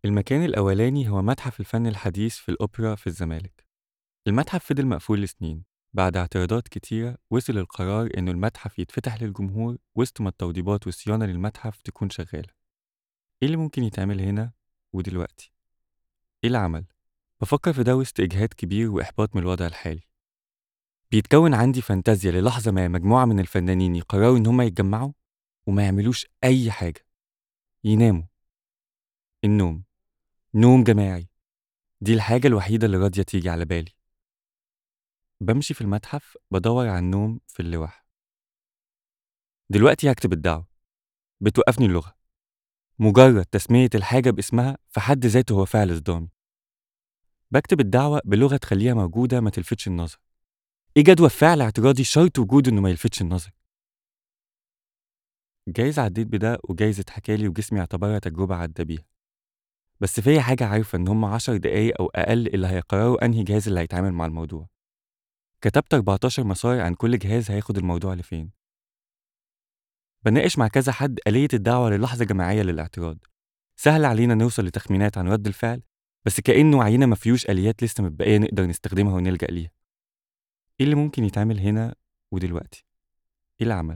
المكان الأولاني هو متحف الفن الحديث في الأوبرا في الزمالك المتحف فضل مقفول لسنين بعد اعتراضات كتيرة وصل القرار إنه المتحف يتفتح للجمهور وسط ما التوضيبات والصيانة للمتحف تكون شغالة إيه اللي ممكن يتعمل هنا ودلوقتي؟ إيه العمل؟ بفكر في ده وسط إجهاد كبير وإحباط من الوضع الحالي بيتكون عندي فانتازيا للحظة ما مجموعة من الفنانين يقرروا إن هما يتجمعوا وما يعملوش أي حاجة يناموا النوم نوم جماعي دي الحاجة الوحيدة اللي راضية تيجي على بالي بمشي في المتحف بدور على النوم في اللوح دلوقتي هكتب الدعوة بتوقفني اللغة مجرد تسمية الحاجة باسمها في حد ذاته هو فعل صدامي بكتب الدعوة بلغة تخليها موجودة ما تلفتش النظر ايه جدوى فعل اعتراضي شرط وجوده انه ما يلفتش النظر جايز عديت بده وجايز اتحكالي وجسمي اعتبرها تجربة عدى بيها بس فيا حاجة عارفة إن هم عشر دقايق أو أقل اللي هيقرروا أنهي جهاز اللي هيتعامل مع الموضوع كتبت 14 مسار عن كل جهاز هياخد الموضوع لفين بناقش مع كذا حد آلية الدعوة للحظة جماعية للاعتراض سهل علينا نوصل لتخمينات عن رد الفعل بس كأنه وعينا ما فيهوش آليات لسه متبقية نقدر نستخدمها ونلجأ ليها إيه اللي ممكن يتعمل هنا ودلوقتي؟ إيه العمل؟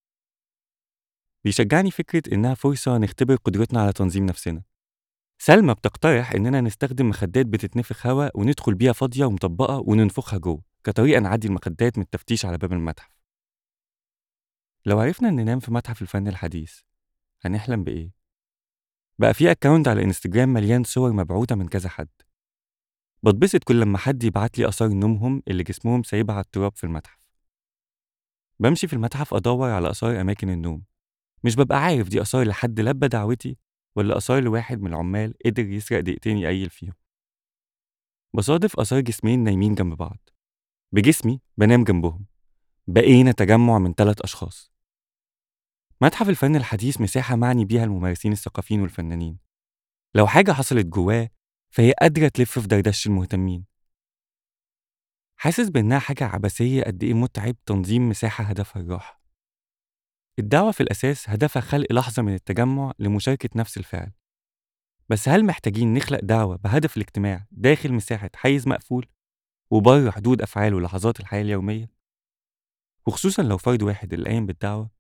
بيشجعني فكرة إنها فرصة نختبر قدرتنا على تنظيم نفسنا سلمى بتقترح إننا نستخدم مخدات بتتنفخ هواء وندخل بيها فاضية ومطبقة وننفخها جوه كطريقة نعدي المخدات من التفتيش على باب المتحف لو عرفنا ننام في متحف الفن الحديث هنحلم بإيه؟ بقى في أكاونت على انستجرام مليان صور مبعوثة من كذا حد بتبسط كل لما حد يبعت لي آثار نومهم اللي جسمهم سايبها على التراب في المتحف بمشي في المتحف أدور على آثار أماكن النوم مش ببقى عارف دي آثار لحد لبى دعوتي ولا آثار لواحد من العمال قدر يسرق دقيقتين يقيل فيهم بصادف آثار جسمين نايمين جنب بعض بجسمي بنام جنبهم بقينا تجمع من ثلاث أشخاص متحف الفن الحديث مساحة معني بيها الممارسين الثقافيين والفنانين لو حاجة حصلت جواه فهي قادرة تلف في دردشة المهتمين حاسس بإنها حاجة عبثية قد إيه متعب تنظيم مساحة هدفها الراحة الدعوة في الأساس هدفها خلق لحظة من التجمع لمشاركة نفس الفعل بس هل محتاجين نخلق دعوة بهدف الاجتماع داخل مساحة حيز مقفول وبره حدود أفعال ولحظات الحياة اليومية؟ وخصوصا لو فرد واحد اللي قايم بالدعوة